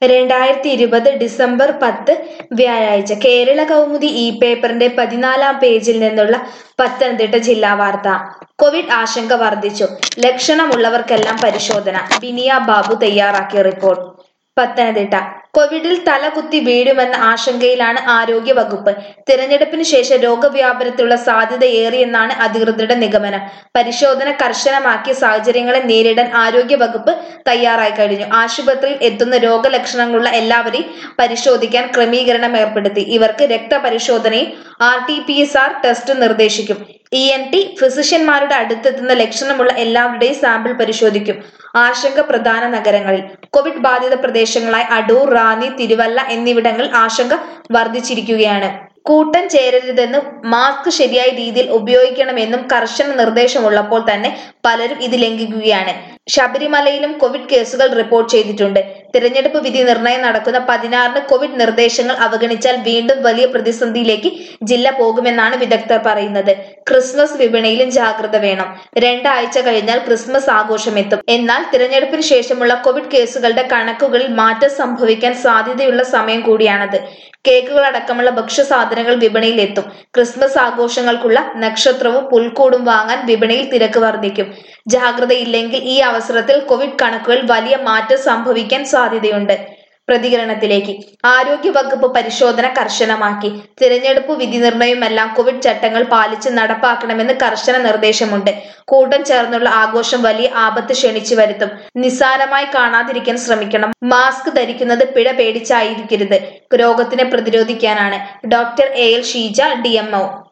രണ്ടായിരത്തി ഇരുപത് ഡിസംബർ പത്ത് വ്യാഴാഴ്ച കേരള കൗമുദി ഇ പേപ്പറിന്റെ പതിനാലാം പേജിൽ നിന്നുള്ള പത്തനംതിട്ട ജില്ലാ വാർത്ത കോവിഡ് ആശങ്ക വർദ്ധിച്ചു ലക്ഷണമുള്ളവർക്കെല്ലാം പരിശോധന ബിനിയ ബാബു തയ്യാറാക്കിയ റിപ്പോർട്ട് പത്തനംതിട്ട കോവിഡിൽ തലകുത്തി വീഴുമെന്ന ആശങ്കയിലാണ് ആരോഗ്യ വകുപ്പ് തിരഞ്ഞെടുപ്പിന് ശേഷം രോഗവ്യാപനത്തിലുള്ള സാധ്യത ഏറിയെന്നാണ് അധികൃതരുടെ നിഗമനം പരിശോധന കർശനമാക്കിയ സാഹചര്യങ്ങളെ നേരിടാൻ ആരോഗ്യ വകുപ്പ് തയ്യാറായി കഴിഞ്ഞു ആശുപത്രിയിൽ എത്തുന്ന രോഗലക്ഷണങ്ങളുള്ള എല്ലാവരെയും പരിശോധിക്കാൻ ക്രമീകരണം ഏർപ്പെടുത്തി ഇവർക്ക് രക്തപരിശോധനയും R T P C R test നിർദ്ദേശിക്കും ഇ എൻ ടി ഫിസിഷ്യന്മാരുടെ അടുത്തെത്തുന്ന ലക്ഷണമുള്ള എല്ലാവരുടെയും സാമ്പിൾ പരിശോധിക്കും ആശങ്ക പ്രധാന നഗരങ്ങളിൽ കോവിഡ് ബാധിത പ്രദേശങ്ങളായ അടൂർ റാന്നി തിരുവല്ല എന്നിവിടങ്ങളിൽ ആശങ്ക വർദ്ധിച്ചിരിക്കുകയാണ് കൂട്ടം ചേരരുതെന്നും മാസ്ക് ശരിയായ രീതിയിൽ ഉപയോഗിക്കണമെന്നും കർശന നിർദ്ദേശമുള്ളപ്പോൾ തന്നെ പലരും ഇത് ലംഘിക്കുകയാണ് ശബരിമലയിലും കോവിഡ് കേസുകൾ റിപ്പോർട്ട് ചെയ്തിട്ടുണ്ട് തിരഞ്ഞെടുപ്പ് വിധി നിർണയം നടക്കുന്ന പതിനാറിന് കോവിഡ് നിർദ്ദേശങ്ങൾ അവഗണിച്ചാൽ വീണ്ടും വലിയ പ്രതിസന്ധിയിലേക്ക് ജില്ല പോകുമെന്നാണ് വിദഗ്ധർ പറയുന്നത് ക്രിസ്മസ് വിപണിയിലും ജാഗ്രത വേണം രണ്ടാഴ്ച കഴിഞ്ഞാൽ ക്രിസ്മസ് ആഘോഷമെത്തും എന്നാൽ തിരഞ്ഞെടുപ്പിന് ശേഷമുള്ള കോവിഡ് കേസുകളുടെ കണക്കുകളിൽ മാറ്റം സംഭവിക്കാൻ സാധ്യതയുള്ള സമയം കൂടിയാണത് കേക്കുകൾ അടക്കമുള്ള ഭക്ഷ്യസാധനങ്ങൾ വിപണിയിൽ എത്തും ക്രിസ്മസ് ആഘോഷങ്ങൾക്കുള്ള നക്ഷത്രവും പുൽക്കൂടും വാങ്ങാൻ വിപണിയിൽ തിരക്ക് വർദ്ധിക്കും ജാഗ്രതയില്ലെങ്കിൽ ഈ അവസരത്തിൽ കോവിഡ് കണക്കുകൾ വലിയ മാറ്റം സംഭവിക്കാൻ സാധ്യതയുണ്ട് പ്രതികരണത്തിലേക്ക് ആരോഗ്യ വകുപ്പ് പരിശോധന കർശനമാക്കി തിരഞ്ഞെടുപ്പ് വിധി നിർണയമെല്ലാം കോവിഡ് ചട്ടങ്ങൾ പാലിച്ച് നടപ്പാക്കണമെന്ന് കർശന നിർദ്ദേശമുണ്ട് കൂട്ടം ചേർന്നുള്ള ആഘോഷം വലിയ ആപത്ത് ക്ഷണിച്ചു വരുത്തും നിസ്സാരമായി കാണാതിരിക്കാൻ ശ്രമിക്കണം മാസ്ക് ധരിക്കുന്നത് പിഴ പേടിച്ചായിരിക്കരുത് രോഗത്തിനെ പ്രതിരോധിക്കാനാണ് doctor A L Sheeja D